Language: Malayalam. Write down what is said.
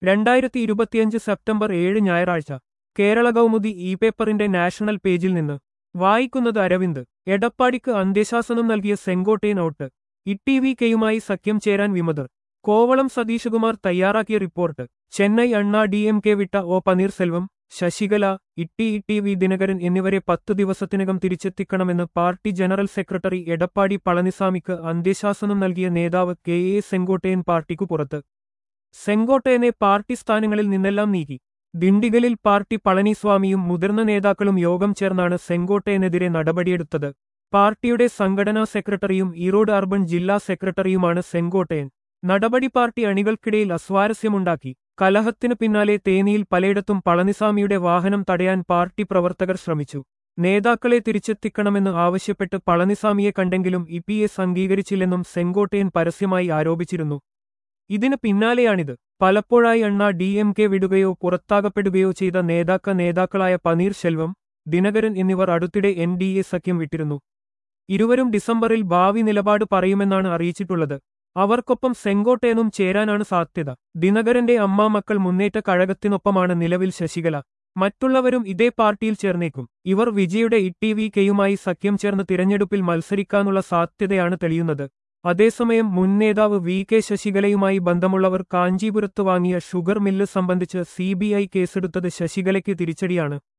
രണ്ടായിരത്തി ഇരുപത്തിയഞ്ച് സെപ്റ്റംബർ ഏഴ് ഞായറാഴ്ച കേരള കൗമുദി ഇ പേപ്പറിന്റെ നാഷണൽ പേജിൽ നിന്ന് വായിക്കുന്നത് അരവിന്ദ് എടപ്പാടിക്ക് അന്ത്യശാസനം നൽകിയ സെങ്കോട്ടൈൻ ഔട്ട് ഇ വി കെയുമായി സഖ്യം ചേരാൻ വിമതർ കോവളം സതീശകുമാർ തയ്യാറാക്കിയ report Chennai Anna D M K വിട്ട ഒ പനീർസെൽവം ശശികല ഇട്ടി ഇട്ടി വി ദിനകരൻ എന്നിവരെ പത്തു ദിവസത്തിനകം തിരിച്ചെത്തിക്കണമെന്ന് പാർട്ടി ജനറൽ സെക്രട്ടറി എടപ്പാടി പളനിസാമിക്ക് അന്ത്യശാസനം നൽകിയ നേതാവ് കെ എ സെങ്കോട്ടയൻ പാർട്ടിക്കു പുറത്ത് സെങ്കോട്ടയനെ പാർട്ടി സ്ഥാനങ്ങളിൽ നിന്നെല്ലാം നീക്കി ദിണ്ടിഗലിൽ പാർട്ടി പളനിസ്വാമിയും മുതിർന്ന നേതാക്കളും യോഗം ചേർന്നാണ് സെങ്കോട്ടയനെതിരെ നടപടിയെടുത്തത് പാർട്ടിയുടെ സംഘടനാ സെക്രട്ടറിയും ഈറോഡ് അർബൻ ജില്ലാ സെക്രട്ടറിയുമാണ് സെങ്കോട്ടയൻ നടപടി പാർട്ടി അണികൾക്കിടയിൽ അസ്വാരസ്യമുണ്ടാക്കി കലഹത്തിനു പിന്നാലെ തേനിയിൽ പലയിടത്തും പളനിസ്വാമിയുടെ വാഹനം തടയാൻ പാർട്ടി പ്രവർത്തകർ ശ്രമിച്ചു നേതാക്കളെ തിരിച്ചെത്തിക്കണമെന്ന് ആവശ്യപ്പെട്ട് പളനിസ്വാമിയെ കണ്ടെങ്കിലും ഇ പി എസ് അംഗീകരിച്ചില്ലെന്നും സെങ്കോട്ടയൻ പരസ്യമായി ആരോപിച്ചിരുന്നു ഇതിന് പിന്നാലെയാണിത് പലപ്പോഴായി അണ്ണ ഡി എം കെ വിടുകയോ പുറത്താകപ്പെടുകയോ ചെയ്ത നേതാക്ക നേതാക്കളായ പനീർ ശെൽവം ദിനകരൻ എന്നിവർ അടുത്തിടെ എൻ ഡി എ സഖ്യം വിട്ടിരുന്നു ഇരുവരും ഡിസംബറിൽ ഭാവി നിലപാട് പറയുമെന്നാണ് അറിയിച്ചിട്ടുള്ളത് അവർക്കൊപ്പം സെങ്കോട്ടയനും ചേരാനാണ് സാധ്യത ദിനകരന്റെ അമ്മാമക്കൾ മുന്നേറ്റ കഴകത്തിനൊപ്പമാണ് നിലവിൽ ശശികല മറ്റുള്ളവരും ഇതേ പാർട്ടിയിൽ ചേർന്നേക്കും ഇവർ വിജയുടെ ഇ വി കെയുമായി സഖ്യം ചേർന്ന് തിരഞ്ഞെടുപ്പിൽ മത്സരിക്കാനുള്ള സാധ്യതയാണ് തെളിയുന്നത് അതേസമയം മുൻ നേതാവ് വി കെ ശശികലയുമായി ബന്ധമുള്ളവർ കാഞ്ചീപുരത്ത് വാങ്ങിയ ഷുഗർ മില്ല് സംബന്ധിച്ച് സിബിഐ കേസെടുത്തത് ശശികലയ്ക്ക് തിരിച്ചടിയാണ്